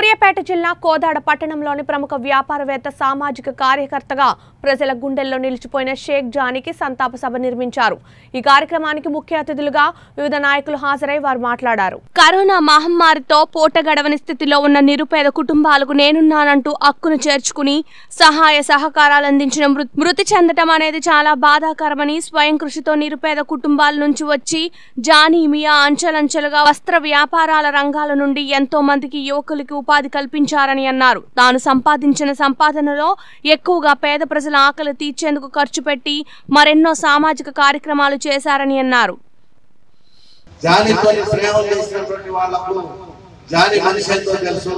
సూర్యాపేట జిల్లా కోదాడ పట్టణంలోని ప్రముఖ వ్యాపారవేత్త సామాజిక కార్యకర్తగా ప్రజల గుండెల్లో నిలిచిపోయిన షేక్ జానీకి సంతాప సభ నిర్మించారు ఈ కార్యక్రమానికి ముఖ్య అతిథులుగా వివిధ నాయకులు హాజరై వారు మాట్లాడారు కరోనా మహమ్మారితో పూట గడవని స్థితిలో ఉన్న నిరుపేద కుటుంబాలకు నేనున్నానంటూ హక్కును చేర్చుకుని సహాయ సహకారాలు అందించిన మృ- మృతి చెందటం అనేది చాలా బాధాకరమని స్వయం కృషితో నిరుపేద కుటుంబాల నుంచి వచ్చి జానీ మియా అంచెలంచెలుగా వస్త్ర వ్యాపారాల రంగాల నుండి ఎంతో మందికి యువకులకి ఉపాధి కల్పించారని అన్నారు తాను సంపాదించిన సంపాదనలో ఎక్కువగా పేద ప్రజల ఆకలి తీర్చేందుకు ఖర్చు పెట్టి మరెన్నో సామాజిక కార్యక్రమాలు చేశారని అన్నారు జానితో స్నేహం చేసినటువంటి వాళ్ళకు జాని మనిషి ఎంతో తెలుసు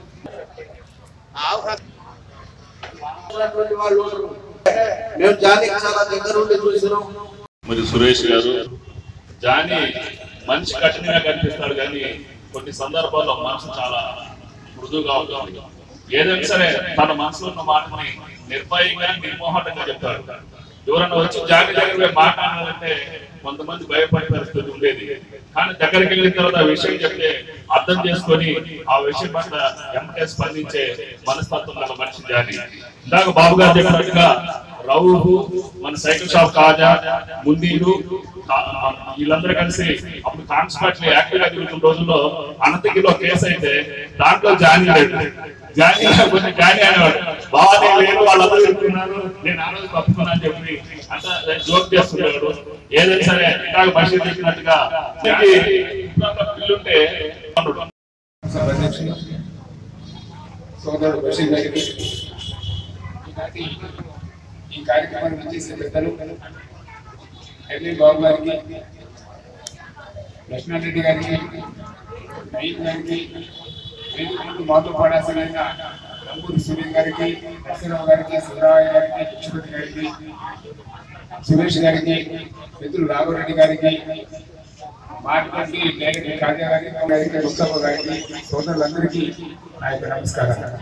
ఉన్నటువంటి వాళ్ళు ఉన్నారు. మేము జానికి చాలా దగ్గర ఉండి చూసినాం మరి సురేష్ గారు జాని మనిషి కఠినంగా కనిపిస్తాడు కానీ కొన్ని సందర్భాల్లో మనసు చాలా మృదువుగా ఉంటుంది ఏదైనా సరే తన మనసులో ఉన్న మాటని నిర్భయంగా నిర్మోహటంగా చెప్తాడు ఎవరన్నా వచ్చి జాని దగ్గర పోయి మాట్లాడాలంటే కొంతమంది భయపడే పరిస్థితి ఉండేది కానీ దగ్గరికి వెళ్ళిన తర్వాత ఆ విషయం చెప్తే అర్థం చేసుకొని ఆ విషయం పట్ల ఎంటే స్పందించే మనస్తత్వం గల మనిషి జాని ఇందాక బాబు గారు చెప్పినట్టుగా రౌహు మన సైకిల్ షాప్ కాజా ముందీలు కా- వీళ్ళందరూ కలిసి అప్పుడు కాంగ్రెస్ పార్టీ యాక్టివ్ గా తిరుగుతున్న రోజుల్లో అనంతగిరిలో కేసు అయితే దాంట్లో జానీ లేదు జానీ కొన్ని జానీ అనేవాడు బాగా నేను లేను వాళ్ళందరూ తిరుగుతున్నారు నేను ఆ రోజు తప్పుకున్నా అని చెప్పి అంత జోక్ చేస్తున్నాడు ఏదైనా సరే ఇందాక మనిషి చెప్పినట్టుగా పిల్లుంటే సభ అధ్యక్షులు సోదరుడు బషీర్ గారికి ఈనాటి ఈ కార్యక్రమాన్ని విచ్చేసిన పెద్దలు ఎల్లి బాబు గారికి లక్ష్మణరెడ్డి గారికి నయీం గారికి వేదిక ముందు మాతో పాడాల్సిన నంబూరి సూర్య గారికి నరసింహరావు గారికి సుందరరావు గారికి లక్ష్మణ్ గారికి సురేష్ గారికి మిత్రులు రాఘవరెడ్డి గారికి మాట్లాడి డైరెక్టర్ కాజా గారికి గారికి ముస్తఫా గారికి సోదరులందరికీ నా యొక్క నమస్కారం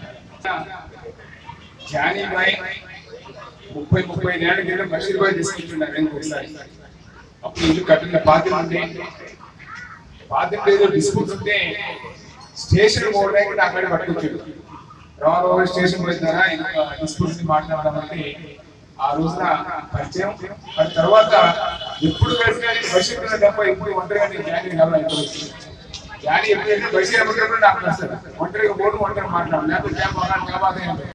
జానీ బాయ్ ముప్పై ముప్పై ఏళ్ళ క్రితం బషీర్ బాయ్ తీసుకుంటున్నారు నేను ఒకసారి అప్పుడు ఇల్లు కట్టిన పాతి ఉంటే పాతి ఏదో డిస్ప్యూట్ ఉంటే స్టేషన్ పోవడానికి నా అక్కడ పట్టుకొచ్చాడు రావు స్టేషన్ పోయినారా డిస్ప్యూట్ మాట్లాడాలంటే ఆ రోజున పరిచయం మరి తర్వాత ఎప్పుడు కలిసినా నేను బషీర్ మీద తప్ప ఎప్పుడు ఒంటరిగా నేను జానీ కలవాలి ఇప్పుడు జానీ ఎప్పుడైతే బషీర్ ఎప్పుడు నాకు వస్తాడు ఒంటరిగా ఓటు ఒంటరి మాట్లాడు లేకపోతే జాబ్